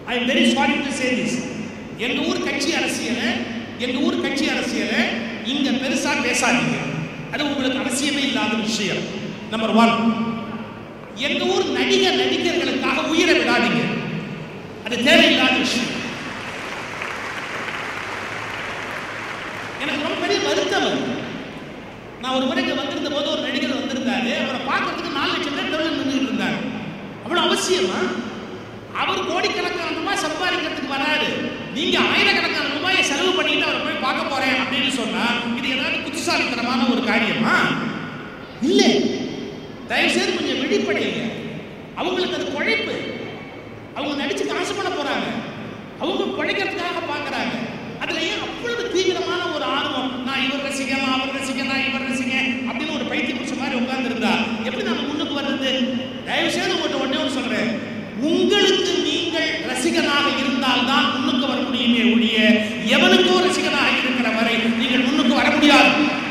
I am very sorry to say this எங்க ஊர் கட்சி அரசியலை எங்க ஊர் கட்சி அரசியலை இங்க பெருசா பேசாதீங்க அது உங்களுக்கு அவசியமே இல்லாத விஷயம் நம்பர் ஒன் எங்க ஊர் நடிகர் நடிகர்களுக்காக உயிரை விடாதீங்க அது தேவையில்லாத விஷயம் எனக்கு ரொம்ப பெரிய வருத்தம் அது. நான் ஒரு முறைக்கு வந்திருந்த போது ஒரு நடிகர் வந்திருந்தாரு அவரை பார்க்கறதுக்கு நாலு லட்சம் பேர் தெருவில் நின்றுட்டு இருந்தாங்க அவ்வளவு அவசியமா அவர் கோடிக்கணக்கான ரூபாய் சம்பாதிக்கிறதுக்கு வராரு நீங்க ஆயிரக்கணக்கான ரூபாயை செலவு பண்ணிட்டு அவரை போய் பார்க்க போறேன் அப்படின்னு சொன்னா இது ஏதாவது புத்திசாலித்தனமான ஒரு காரியமா இல்லை தயவு செய்து கொஞ்சம் வெளிப்படைங்க அவங்களுக்கு அது குழைப்பு அவங்க நடிச்சு காசு பண்ண போறாங்க அவங்க பிழைக்கிறதுக்காக பார்க்கறாங்க அதுல ஏன் அவ்வளவு தீவிரமான ஒரு ஆர்வம் நான் இவர் ரசிகன் நான் அவர் ரசிகன் நான் இவர் ரசிகன் அப்படின்னு ஒரு பைத்தியம் பிடிச்ச மாதிரி உட்கார்ந்து இருந்தா எப்படி நம்ம முன்னுக்கு வர்றது தயவு செய்து உங்கள்கிட்ட ஒண்ணே ஒன்று சொல்றேன் உங்களுக்கு நீங்கள் ரசிகனாக இருந்தால் தான் முன்னுக்கு வர முடியுமே ஒழிய எவனுக்கோ ரசிகனாக இருக்கிற வரை நீங்கள் முன்னுக்கு வர முடியாது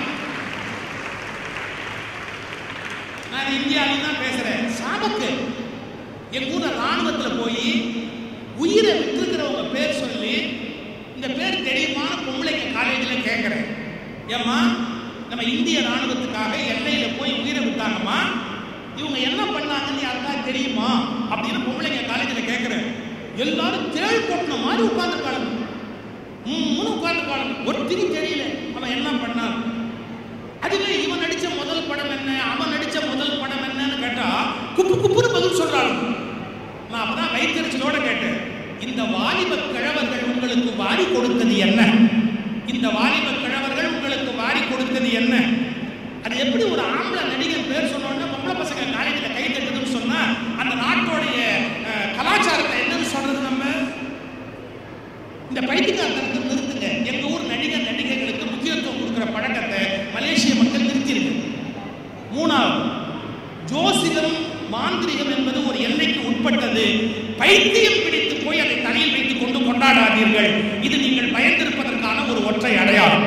நான் இந்தியாவில் தான் பேசுறேன் சாபக்கு எங்க ஊர்ல ராணுவத்துல போய் உயிரை விட்டுருக்கிறவங்க பேர் சொல்லி இந்த பேர் தெரியுமா பொம்பளைங்க காலேஜில் கேட்குறேன் ஏம்மா நம்ம இந்திய ராணுவத்துக்காக எல்லையில போய் உயிரை விட்டாங்கம்மா இவங்க என்ன பண்ணாங்கன்னு யாருக்கா தெரியுமா அப்படின்னு பொம்பளைங்க காலேஜில் கேட்குறேன் எல்லாரும் தேள் கொட்டின மாதிரி உட்காந்துருக்காங்க மூணு உட்காந்துருக்காங்க ஒருத்தரும் தெரியல அவன் என்ன பண்ணான் அதுவே இவன் நடிச்ச முதல் படம் என்ன அவன் நடிச்ச முதல் படம் என்னன்னு கேட்டா குப்பு குப்புன்னு பதில் சொல்றாங்க நான் அப்பதான் வைத்தறிச்சலோட கேட்டேன் இந்த வாலிப கிழவர்கள் உங்களுக்கு வாரி கொடுத்தது என்ன இந்த வாலிப கிழவர்கள் உங்களுக்கு வாரி கொடுத்தது என்ன அது எப்படி ஒரு ஆம்பளை நடிகர் பேர் சொன்னோன்னா பொம்பளை பசங்க காலேஜில் கை தட்டுதுன்னு சொன்னா அந்த நாட்டோடைய அஹ், கலாச்சாரத்தை என்னன்னு சொல்றது நம்ம இந்த பைத்தியக்காரத்தை நிறுத்துங்க எங்க ஊர் நடிகர் நடிகைகளுக்கு முக்கியத்துவம் கொடுக்கிற பழக்கத்தை மலேசிய மக்கள் நிறுத்திருங்க மூணாவது ஜோசிடம் மாந்திரிகம் என்பது ஒரு எல்லைக்கு உட்பட்டது பைத்தியம் பிடித்து போய் அதை தலையில் வைத்துக் கொண்டு கொண்டாடாதீர்கள் இது நீங்கள் பயந்திருப்பதற்கான ஒரு ஒற்றை அடையாளம்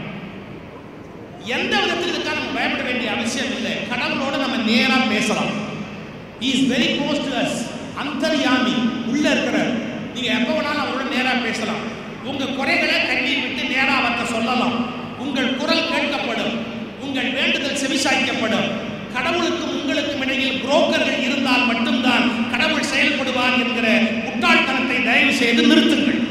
எந்த விதத்தில் இதுக்காக நம்ம பயப்பட வேண்டிய அவசியம் இல்லை கடவுளோட நம்ம நேரா பேசலாம் is very close to us அந்தர்யாமி உள்ள இருக்கிறார் நீங்க எப்ப வேணாலும் அவரோட நேரா பேசலாம் உங்க குறைகளை கண்ணீர் விட்டு நேரா அவர்கிட்ட சொல்லலாம் உங்கள் குரல் கேட்கப்படும் உங்கள் வேண்டுதல் செவிசாய்க்கப்படும் கடவுளுக்கும் உங்களுக்கும் இடையில் புரோக்கர்கள் இருந்தால் மட்டும்தான் கடவுள் செயல்படுவார் என்கிற முட்டாள்தனத்தை தயவு செய்து நிறுத்துங்கள்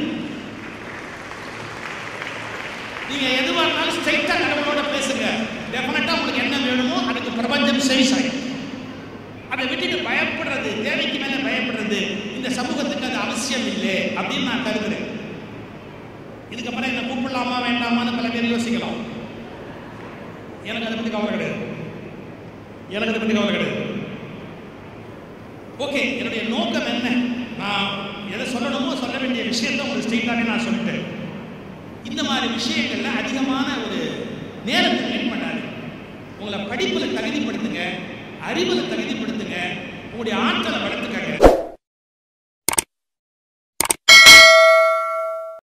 நீங்க எதுவா இருந்தாலும் ஸ்ட்ரைட்டா கடவுளோட பேசுங்க டெஃபினட்டா உங்களுக்கு என்ன வேணுமோ அதுக்கு பிரபஞ்சம் செவிசாய் அதை விட்டுட்டு பயப்படுறது தேவைக்கு மேல பயப்படுறது இந்த சமூகத்துக்கு அது அவசியம் இல்லை அப்படின்னு நான் கருதுறேன் இதுக்கப்புறம் என்ன கூப்பிடலாமா வேண்டாமான்னு பல பேர் யோசிக்கலாம் எனக்கு அதை பத்தி கவலை கிடையாது எனக்கு அதை பத்தி கவலை கிடையாது ஓகே என்னுடைய நோக்கம் என்ன நான் எதை சொல்லணுமோ சொல்ல வேண்டிய விஷயத்தை உங்களுக்கு ஸ்ட்ரெயிட்டாகவே நான் சொல்லிட்டேன் இந்த மாதிரி விஷயங்கள்ல அதிகமான ஒரு நேரத்தை ஸ்பெண்ட் பண்ணாது உங்களை படிப்புல தகுதிப்படுத்துங்க அறிவுல தகுதிப்படுத்துங்க உங்களுடைய ஆற்றலை வளர்த்துக்கங்க